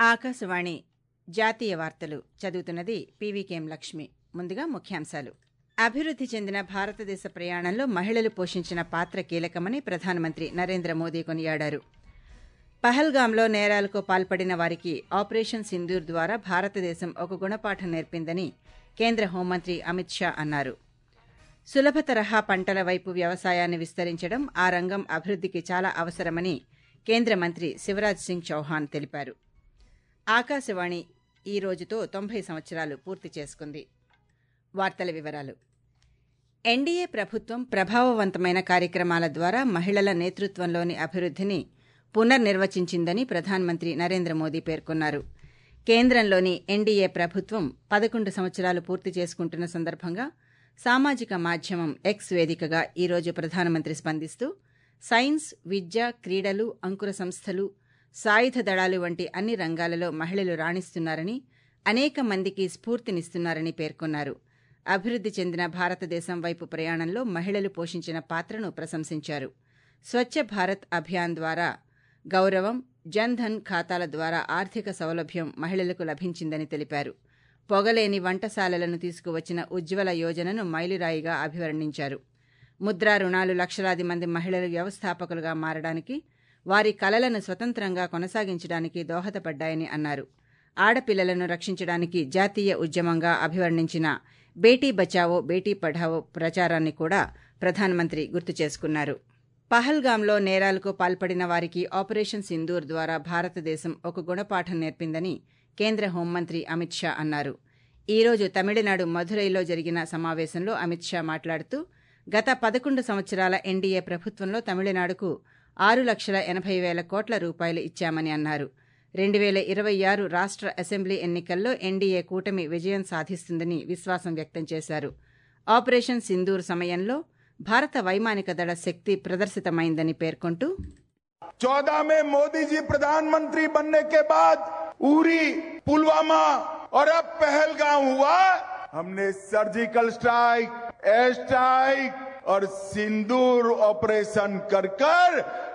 ఆకాశవాణి జాతీయ వార్తలు చదువుతున్నది పీవీకేఎం లక్ష్మి ముందుగా ముఖ్యాంశాలు అభివృద్ది చెందిన భారతదేశ ప్రయాణంలో మహిళలు పోషించిన పాత్ర కీలకమని ప్రధానమంత్రి నరేంద్ర మోదీ కొనియాడారు పహల్గాంలో నేరాలకు పాల్పడిన వారికి ఆపరేషన్ సింధూర్ ద్వారా భారతదేశం ఒక గుణపాఠం నేర్పిందని కేంద్ర హోంమంత్రి అమిత్ షా అన్నారు సులభ తరహా పంటల వైపు వ్యవసాయాన్ని విస్తరించడం ఆ రంగం అభివృద్దికి చాలా అవసరమని కేంద్ర మంత్రి శివరాజ్ సింగ్ చౌహాన్ తెలిపారు ఆకాశవాణి ఈ రోజుతో తొంభై సంవత్సరాలు పూర్తి చేసుకుంది వార్తల వివరాలు ఎన్డీఏ ప్రభుత్వం ప్రభావవంతమైన కార్యక్రమాల ద్వారా మహిళల నేతృత్వంలోని అభివృద్దిని పునర్నిర్వచించిందని ప్రధానమంత్రి నరేంద్ర మోదీ పేర్కొన్నారు కేంద్రంలోని ఎన్డీఏ ప్రభుత్వం పదకొండు సంవత్సరాలు పూర్తి చేసుకుంటున్న సందర్భంగా సామాజిక మాధ్యమం ఎక్స్ వేదికగా ఈరోజు ప్రధానమంత్రి స్పందిస్తూ సైన్స్ విద్య క్రీడలు అంకుర సంస్థలు సాయుధ దళాలు వంటి అన్ని రంగాలలో మహిళలు రాణిస్తున్నారని అనేక మందికి స్ఫూర్తినిస్తున్నారని పేర్కొన్నారు అభివృద్ది చెందిన భారతదేశం వైపు ప్రయాణంలో మహిళలు పోషించిన పాత్రను ప్రశంసించారు స్వచ్ఛ భారత్ అభియాన్ ద్వారా గౌరవం జన్ ధన్ ఖాతాల ద్వారా ఆర్థిక సౌలభ్యం మహిళలకు లభించిందని తెలిపారు పొగలేని వంటశాలలను తీసుకువచ్చిన ఉజ్వల యోజనను మైలురాయిగా అభివర్ణించారు ముద్రా రుణాలు లక్షలాది మంది మహిళలు వ్యవస్థాపకులుగా మారడానికి వారి కలలను స్వతంత్రంగా కొనసాగించడానికి దోహదపడ్డాయని అన్నారు ఆడపిల్లలను రక్షించడానికి జాతీయ ఉద్యమంగా అభివర్ణించిన బేటీ బచావో బేటీ పఢావో ప్రచారాన్ని కూడా ప్రధానమంత్రి గుర్తు చేసుకున్నారు పహల్గాంలో నేరాలకు పాల్పడిన వారికి ఆపరేషన్ సింధూర్ ద్వారా భారతదేశం ఒక గుణపాఠం నేర్పిందని కేంద్ర హోంమంత్రి అమిత్ షా అన్నారు ఈ రోజు తమిళనాడు మధురైలో జరిగిన సమావేశంలో అమిత్ షా మాట్లాడుతూ గత పదకొండు సంవత్సరాల ఎన్డీఏ ప్రభుత్వంలో తమిళనాడుకు ఆరు లక్షల ఎనభై వేల కోట్ల రూపాయలు ఇచ్చామని అన్నారు రెండు వేల ఇరవై ఆరు రాష్ట్ర అసెంబ్లీ ఎన్నికల్లో ఎన్డీఏ కూటమి విజయం సాధిస్తుందని విశ్వాసం వ్యక్తం చేశారు ఆపరేషన్ సింధూర్ సమయంలో భారత వైమానిక దళ శక్తి ప్రదర్శితమైందని పేర్కొంటూ चौदह में मोदी जी प्रधानमंत्री बनने के बाद उरी पुलवामा और अब पहलगांव हुआ हमने सर्जिकल स्ट्राइक एयर स्ट्राइक और सिंदूर ऑपरेशन कर कर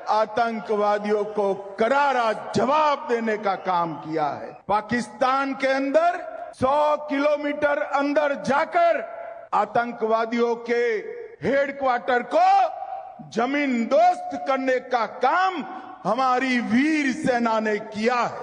आतंकवादियों को करारा जवाब देने का काम किया है पाकिस्तान के अंदर 100 किलोमीटर अंदर जाकर आतंकवादियों के हेडक्वार्टर को जमीन दोस्त करने का काम हमारी वीर सेना ने किया है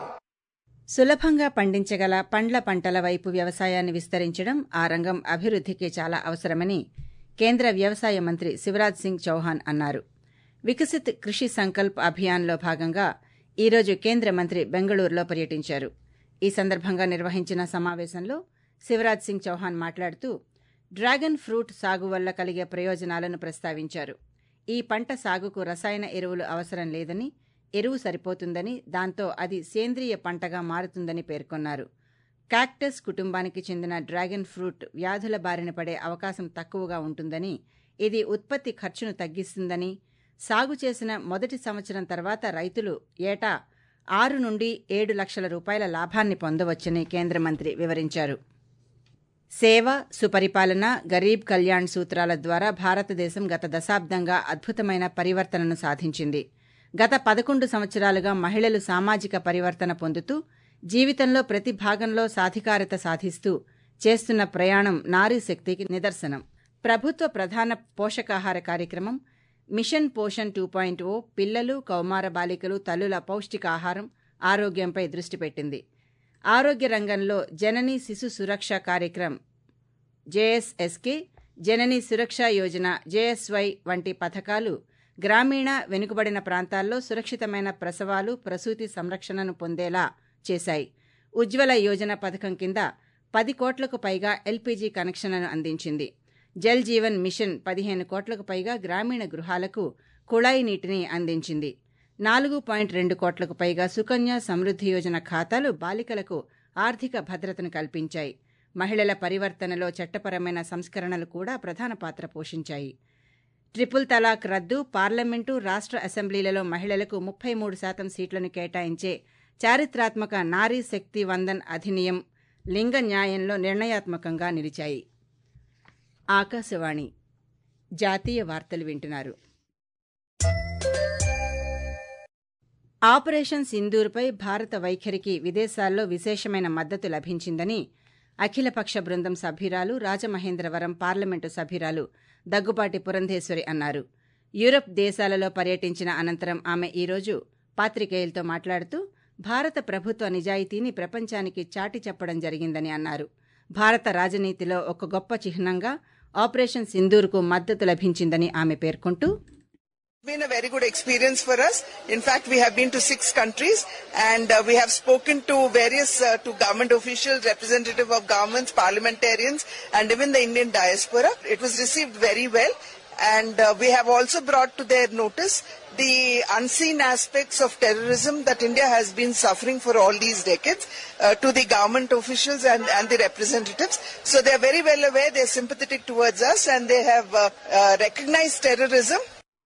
సులభంగా పండించగల పండ్ల పంటల వైపు వ్యవసాయాన్ని విస్తరించడం ఆ రంగం అభివృద్దికి చాలా అవసరమని కేంద్ర వ్యవసాయ మంత్రి శివరాజ్ సింగ్ చౌహాన్ అన్నారు వికసిత్ కృషి సంకల్ప్ అభియాన్లో భాగంగా ఈరోజు కేంద్ర మంత్రి బెంగళూరులో పర్యటించారు ఈ సందర్భంగా నిర్వహించిన సమావేశంలో శివరాజ్ సింగ్ చౌహాన్ మాట్లాడుతూ డ్రాగన్ ఫ్రూట్ సాగు వల్ల కలిగే ప్రయోజనాలను ప్రస్తావించారు ఈ పంట సాగుకు రసాయన ఎరువులు అవసరం లేదని ఎరువు సరిపోతుందని దాంతో అది సేంద్రియ పంటగా మారుతుందని పేర్కొన్నారు కాక్టస్ కుటుంబానికి చెందిన డ్రాగన్ ఫ్రూట్ వ్యాధుల బారిన పడే అవకాశం తక్కువగా ఉంటుందని ఇది ఉత్పత్తి ఖర్చును తగ్గిస్తుందని సాగు చేసిన మొదటి సంవత్సరం తర్వాత రైతులు ఏటా ఆరు నుండి ఏడు లక్షల రూపాయల లాభాన్ని పొందవచ్చని కేంద్ర మంత్రి వివరించారు సేవ సుపరిపాలన గరీబ్ కళ్యాణ్ సూత్రాల ద్వారా భారతదేశం గత దశాబ్దంగా అద్భుతమైన పరివర్తనను సాధించింది గత పదకొండు సంవత్సరాలుగా మహిళలు సామాజిక పరివర్తన పొందుతూ జీవితంలో ప్రతి భాగంలో సాధికారత సాధిస్తూ చేస్తున్న ప్రయాణం నారీ శక్తికి నిదర్శనం ప్రభుత్వ ప్రధాన పోషకాహార కార్యక్రమం mission Poshan two point O పిల్లలు కౌమార బాలికలు తల్లుల పౌష్టికాహారం ఆరోగ్యంపై దృష్టి పెట్టింది ఆరోగ్య రంగంలో జనని శిశు సురక్ష కార్యక్రమం జేఎస్ఎస్కే జనని సురక్ష యోజన జేఎస్వై వంటి పథకాలు గ్రామీణ వెనుకబడిన ప్రాంతాల్లో సురక్షితమైన ప్రసవాలు ప్రసూతి సంరక్షణను పొందేలా చేశాయి ఉజ్వల యోజన పథకం కింద పది కోట్లకు పైగా ఎల్పీజీ కనెక్షన్లను అందించింది జల్ జీవన్ మిషన్ పదిహేను కోట్లకు పైగా గ్రామీణ గృహాలకు కుళాయి నీటిని అందించింది నాలుగు పాయింట్ రెండు కోట్లకు పైగా సుకన్య సమృద్ధి యోజన ఖాతాలు బాలికలకు ఆర్థిక భద్రతను కల్పించాయి మహిళల పరివర్తనలో చట్టపరమైన సంస్కరణలు కూడా ప్రధాన పాత్ర పోషించాయి ట్రిపుల్ తలాక్ రద్దు పార్లమెంటు రాష్ట్ర అసెంబ్లీలలో మహిళలకు ముప్పై మూడు శాతం సీట్లను కేటాయించే చారిత్రాత్మక నారీ శక్తి వందన్ అధినియం లింగ న్యాయంలో నిర్ణయాత్మకంగా నిలిచాయి ఆకాశవాణి జాతీయ వార్తలు వింటున్నారు ఆపరేషన్ సింధూర్పై భారత వైఖరికి విదేశాల్లో విశేషమైన మద్దతు లభించిందని అఖిలపక్ష బృందం సభ్యురాలు రాజమహేంద్రవరం పార్లమెంటు సభ్యురాలు దగ్గుబాటి పురంధేశ్వరి అన్నారు యూరప్ దేశాలలో పర్యటించిన అనంతరం ఆమె ఈరోజు పాత్రికేయులతో మాట్లాడుతూ భారత ప్రభుత్వ నిజాయితీని ప్రపంచానికి చాటి చెప్పడం జరిగిందని అన్నారు భారత రాజనీతిలో ఒక గొప్ప చిహ్నంగా ఆపరేషన్ సింధూర్కు మద్దతు లభించిందని ఆమె పేర్కొంటూ It's been a very good experience for us. In fact, we have been to six countries and uh, we have spoken to various uh, to government officials, representative of governments, parliamentarians, and even the Indian diaspora. It was received very well, and uh, we have also brought to their notice the unseen aspects of terrorism that India has been suffering for all these decades uh, to the government officials and, and the representatives. So they are very well aware, they are sympathetic towards us, and they have uh, uh, recognized terrorism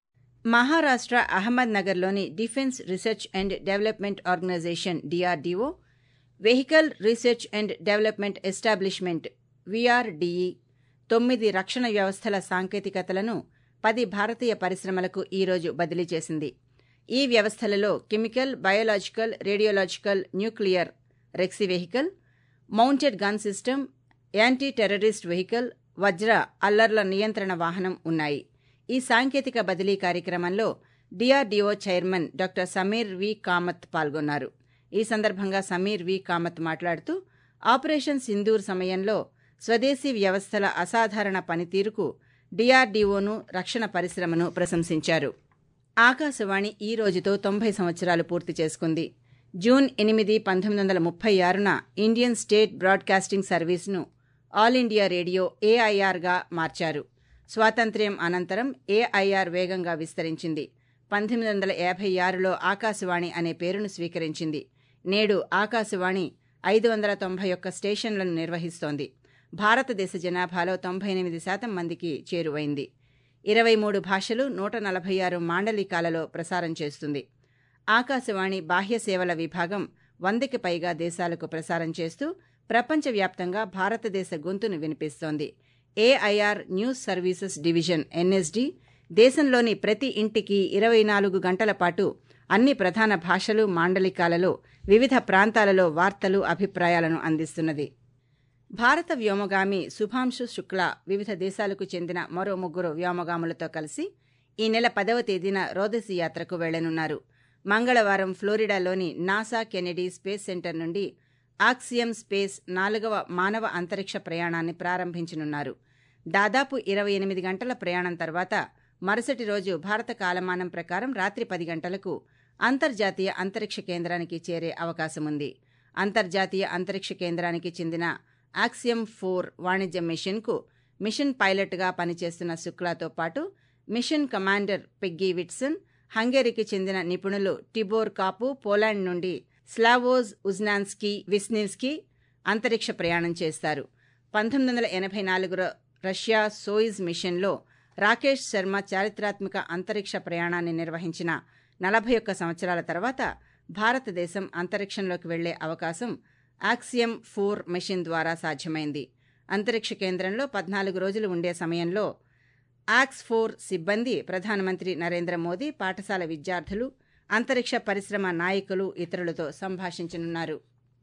Maharashtra అహ్మద్ నగర్లోని defence research and development organisation DRDO vehicle research and development establishment VRDE తొమ్మిది రక్షణ వ్యవస్థల సాంకేతికతలను పది భారతీయ పరిశ్రమలకు ఈరోజు బదిలీ చేసింది ఈ వ్యవస్థలలో chemical biological radiological nuclear recce vehicle mounted gun system anti terrorist vehicle Vajra అల్లర్ల నియంత్రణ వాహనం ఉన్నాయి ఈ సాంకేతిక బదిలీ కార్యక్రమంలో DRDO chairman doctor Sameer V Kamat పాల్గొన్నారు ఈ సందర్భంగా సమీర్ వి కామత్ మాట్లాడుతూ ఆపరేషన్ సింధూర్ సమయంలో స్వదేశీ వ్యవస్థల అసాధారణ పనితీరుకు డిఆర్డీఓను రక్షణ పరిశ్రమను ప్రశంసించారు ఆకాశవాణి ఈ రోజుతో తొంభై సంవత్సరాలు పూర్తి చేసుకుంది జూన్ ఎనిమిది పంతొమ్మిది వందల ముప్పై ఆరున ఇండియన్ స్టేట్ బ్రాడ్కాస్టింగ్ సర్వీస్ను ఆల్ ఇండియా రేడియో ఏఐఆర్గా మార్చారు స్వాతంత్ర్యం అనంతరం ఏఐఆర్ వేగంగా విస్తరించింది పంతొమ్మిది వందల యాభై ఆరులో ఆకాశవాణి అనే పేరును స్వీకరించింది నేడు ఆకాశవాణి ఐదు వందల తొంభై ఒక్క స్టేషన్లను నిర్వహిస్తోంది భారతదేశ జనాభాలో తొంభై ఎనిమిది శాతం మందికి చేరువైంది ఇరవై మూడు భాషలు నూట నలభై ఆరు మాండలికాలలో ప్రసారం చేస్తుంది ఆకాశవాణి బాహ్య సేవల విభాగం వందకి పైగా దేశాలకు ప్రసారం చేస్తూ ప్రపంచవ్యాప్తంగా భారతదేశ గొంతును వినిపిస్తోంది AIR news services division NSD దేశంలోని ప్రతి ఇంటికి ఇరవై నాలుగు గంటల పాటు అన్ని ప్రధాన భాషలు మాండలికాలలో వివిధ ప్రాంతాలలో వార్తలు అభిప్రాయాలను అందిస్తున్నది భారత వ్యోమగామి శుభాంశు శుక్లా వివిధ దేశాలకు చెందిన మరో ముగ్గురు వ్యోమగాములతో కలిసి ఈ నెల పదవ తేదీన రోదసి యాత్రకు వెళ్లనున్నారు మంగళవారం ఫ్లోరిడాలోని నాసా కెనెడీ స్పేస్ సెంటర్ నుండి ఆక్సియం స్పేస్ నాలుగవ మానవ అంతరిక్ష ప్రయాణాన్ని ప్రారంభించనున్నారు దాదాపు ఇరవై ఎనిమిది గంటల ప్రయాణం తర్వాత మరుసటి రోజు భారత కాలమానం ప్రకారం రాత్రి పది గంటలకు అంతర్జాతీయ అంతరిక్ష కేంద్రానికి చేరే అవకాశముంది అంతర్జాతీయ అంతరిక్ష కేంద్రానికి చెందిన ఆక్సియం ఫోర్ వాణిజ్య మిషన్కు మిషన్ పైలట్గా పనిచేస్తున్న శుక్లాతో పాటు మిషన్ కమాండర్ పెగ్గీ విట్సన్ హంగేరీకి చెందిన నిపుణులు టిబోర్ కాపు పోలాండ్ నుండి స్లావోజ్ ఉజ్నాన్స్కీ విస్నివ్స్కీ అంతరిక్ష ప్రయాణం చేస్తారు పంతొమ్మిది వందల ఎనభై నాలుగులో రష్యా సోయిజ్ మిషన్లో రాకేష్ శర్మ చారిత్రాత్మక అంతరిక్ష ప్రయాణాన్ని నిర్వహించిన నలభై ఒక్క సంవత్సరాల తర్వాత భారతదేశం అంతరిక్షంలోకి వెళ్లే అవకాశం ఆక్సియం ఫోర్ మిషన్ ద్వారా సాధ్యమైంది అంతరిక్ష కేంద్రంలో పద్నాలుగు రోజులు ఉండే సమయంలో ఆక్స్ ఫోర్ సిబ్బంది ప్రధానమంత్రి నరేంద్ర మోదీ పాఠశాల విద్యార్థులు అంతరిక్ష పరిశ్రమ నాయకులు ఇతరులతో సంభాషించనున్నారు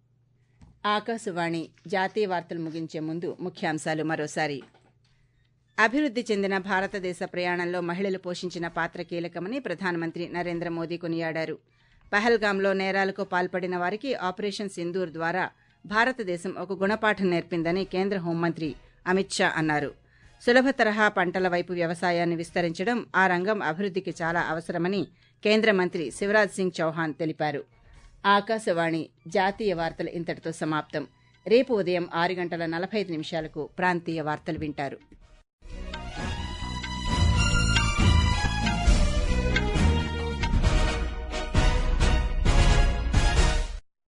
ఆకాశవాణి జాతీయ వార్తలు ముగించే ముందు ముఖ్యాంశాలు మరోసారి అభివృద్ధి చెందిన భారతదేశ ప్రయాణంలో మహిళలు పోషించిన పాత్ర కీలకమని ప్రధానమంత్రి నరేంద్ర మోదీ కొనియాడారు పహల్గాంలో నేరాలకు పాల్పడిన వారికి ఆపరేషన్ సింధూర్ ద్వారా భారతదేశం ఒక గుణపాఠం నేర్పిందని కేంద్ర హోంమంత్రి అమిత్ షా అన్నారు సులభ తరహా పంటల వైపు వ్యవసాయాన్ని విస్తరించడం ఆ రంగం అభివృద్ధికి చాలా అవసరమని కేంద్ర మంత్రి శివరాజ్ సింగ్ చౌహాన్ తెలిపారు ఆకాశవాణి జాతీయ వార్తలు ఇంతటితో సమాప్తం రేపు ఉదయం ఆరు గంటల నలభై ఐదు నిమిషాలకు ప్రాంతీయ వార్తలు వింటారు